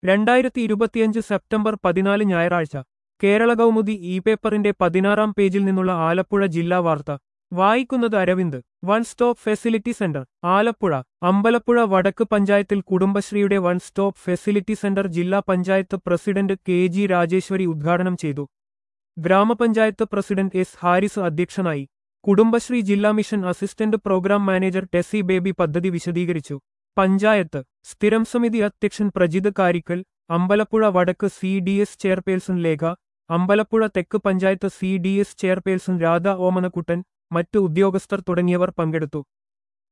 രണ്ടായിരത്തി ഇരുപത്തിയഞ്ച് സെപ്റ്റംബർ പതിനാല് ഞായറാഴ്ച കേരള കൗമുദി ഇ പേപ്പറിന്റെ പതിനാറാം പേജിൽ നിന്നുള്ള ആലപ്പുഴ ജില്ലാ വാർത്ത വായിക്കുന്നത് Aravind one stop facility centre Alappuzha Ambalappuzha വടക്ക് പഞ്ചായത്തിൽ കുടുംബശ്രീയുടെ വൺ സ്റ്റോപ്പ് ഫെസിലിറ്റി സെന്റർ ജില്ലാ panchayat president K G Rajeswari ഉദ്ഘാടനം ചെയ്തു ഗ്രാമപഞ്ചായത്ത് പ്രസിഡന്റ് എസ് ഹാരിസ് അധ്യക്ഷനായി കുടുംബശ്രീ ജില്ലാ mission assistant programme manager Tessy Baby പദ്ധതി വിശദീകരിച്ചു പഞ്ചായത്ത് സ്ഥിരം സമിതി അധ്യക്ഷൻ പ്രജിത് കാരിക്കൽ അമ്പലപ്പുഴ വടക്ക് C D S chairperson Lekha Ambalappuzha തെക്ക് panchayat C D S chairperson Radha Omanakuttan മറ്റു ഉദ്യോഗസ്ഥർ തുടങ്ങിയവർ പങ്കെടുത്തു